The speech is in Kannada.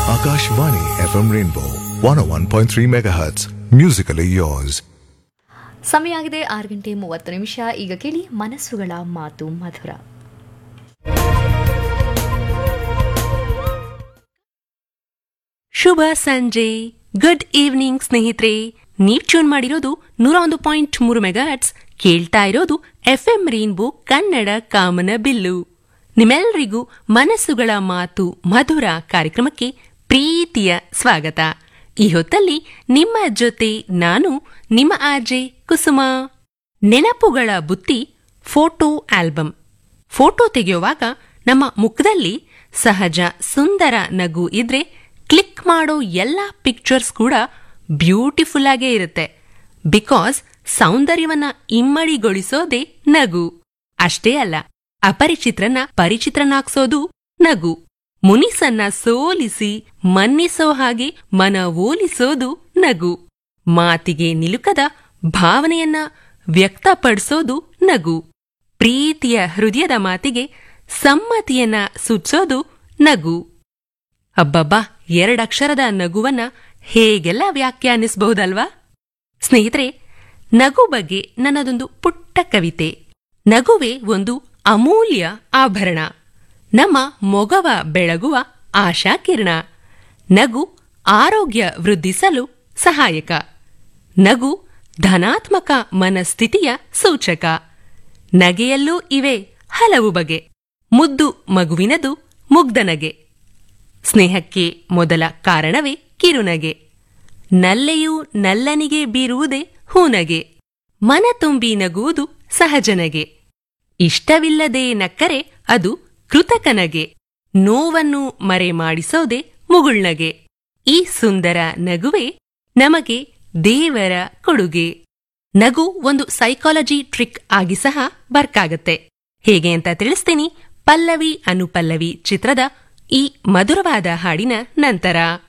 Akashvani FM Rainbow 101.3 MHz. Musically yours. ಸಮಯ ಆಗಿದೆ ಆರು ಗಂಟೆ ಮೂವತ್ತು ನಿಮಿಷ ಈಗ ಕೇಳಿ ಮನಸ್ಸುಗಳ ಮಾತು ಮಧುರ ಶುಭ ಸಂಜೆ ಗುಡ್ ಈವ್ನಿಂಗ್ ಸ್ನೇಹಿತರೆ ನೀವ್ ಟ್ಯೂನ್ ಮಾಡಿರೋದು ನೂರ ಒಂದು ಪಾಯಿಂಟ್ ಮೂರು ಮೆಗಾಹಟ್ಸ್ ಕೇಳ್ತಾ ಇರೋದು ಎಫ್ ಎಂ ರೈನ್ಬೋ ಕನ್ನಡ ಕಾಮನ ಬಿಲ್ಲು ನಿಮ್ಮೆಲ್ಲರಿಗೂ ಮನಸ್ಸುಗಳ ಮಾತು ಮಧುರ ಕಾರ್ಯಕ್ರಮಕ್ಕೆ ಪ್ರೀತಿಯ ಸ್ವಾಗತ ಈ ಹೊತ್ತಲ್ಲಿ ನಿಮ್ಮ ಜೊತೆ ನಾನು ನಿಮ್ಮ ಆರ್ಜೆ ಕುಸುಮ ನೆನಪುಗಳ ಬುತ್ತಿ ಫೋಟೋ ಆಲ್ಬಮ್ ಫೋಟೋ ತೆಗೆಯುವಾಗ ನಮ್ಮ ಮುಖದಲ್ಲಿ ಸಹಜ ಸುಂದರ ನಗು ಇದ್ರೆ ಕ್ಲಿಕ್ ಮಾಡೋ ಎಲ್ಲ ಪಿಕ್ಚರ್ಸ್ ಕೂಡ ಬ್ಯೂಟಿಫುಲ್ ಆಗೇ ಇರುತ್ತೆ ಬಿಕಾಸ್ ಸೌಂದರ್ಯವನ್ನ ಇಮ್ಮಡಿಗೊಳಿಸೋದೇ ನಗು ಅಷ್ಟೇ ಅಲ್ಲ ಅಪರಿಚಿತ್ರನ ಪರಿಚಿತ್ರನಾಗ್ಸೋದು ನಗು ಮುನಿಸನ್ನ ಸೋಲಿಸಿ ಮನ್ನಿಸೋ ಹಾಗೆ ಮನವೋಲಿಸೋದು ನಗು ಮಾತಿಗೆ ನಿಲುಕದ ಭಾವನೆಯನ್ನ ವ್ಯಕ್ತಪಡಿಸೋದು ನಗು ಪ್ರೀತಿಯ ಹೃದಯದ ಮಾತಿಗೆ ಸಮ್ಮತಿಯನ್ನ ಸೂಚಿಸೋದು ನಗು ಅಬ್ಬಬ್ಬಾ ಎರಡಕ್ಷರದ ನಗುವನ್ನ ಹೇಗೆಲ್ಲ ವ್ಯಾಖ್ಯಾನಿಸಬಹುದಲ್ವಾ ಸ್ನೇಹಿತರೆ ನಗು ಬಗ್ಗೆ ನನ್ನದೊಂದು ಪುಟ್ಟ ಕವಿತೆ ನಗುವೆ ಒಂದು ಅಮೂಲ್ಯ ಆಭರಣ ನಮ್ಮ ಮೊಗವ ಬೆಳಗುವ ಆಶಾ ಕಿರಣ ನಗು ಆರೋಗ್ಯ ವೃದ್ಧಿಸಲು ಸಹಾಯಕ ನಗು ಧನಾತ್ಮಕ ಮನಸ್ಥಿತಿಯ ಸೂಚಕ ನಗೆಯಲ್ಲೂ ಇವೆ ಹಲವು ಬಗೆ ಮುದ್ದು ಮಗುವಿನದು ಮುಗ್ಧನಗೆ ಸ್ನೇಹಕ್ಕೆ ಮೊದಲ ಕಾರಣವೇ ಕಿರುನಗೆ ನಲ್ಲೆಯೂ ನಲ್ಲನಿಗೆ ಬೀರುವುದೇ ಹೂನಗೆ ಮನ ತುಂಬಿ ನಗುವುದು ಸಹಜನಗೆ ಇಷ್ಟವಿಲ್ಲದೆ ನಕ್ಕರೆ ಅದು ಕೃತಕನಗೆ ನೋವನ್ನು ಮರೆ ಮಾಡಿಸೋದೆ ಮುಗುಳ್ನಗೆ ಈ ಸುಂದರ ನಗುವೆ ನಮಗೆ ದೇವರ ಕೊಡುಗೆ ನಗು ಒಂದು ಸೈಕಾಲಜಿ ಟ್ರಿಕ್ ಆಗಿ ಸಹ ವರ್ಕ್ ಆಗತ್ತೆ ಹೇಗೆ ಅಂತ ತಿಳಿಸ್ತೀನಿ ಪಲ್ಲವಿ ಅನುಪಲ್ಲವಿ ಚಿತ್ರದ ಈ ಮಧುರವಾದ ಹಾಡಿನ ನಂತರ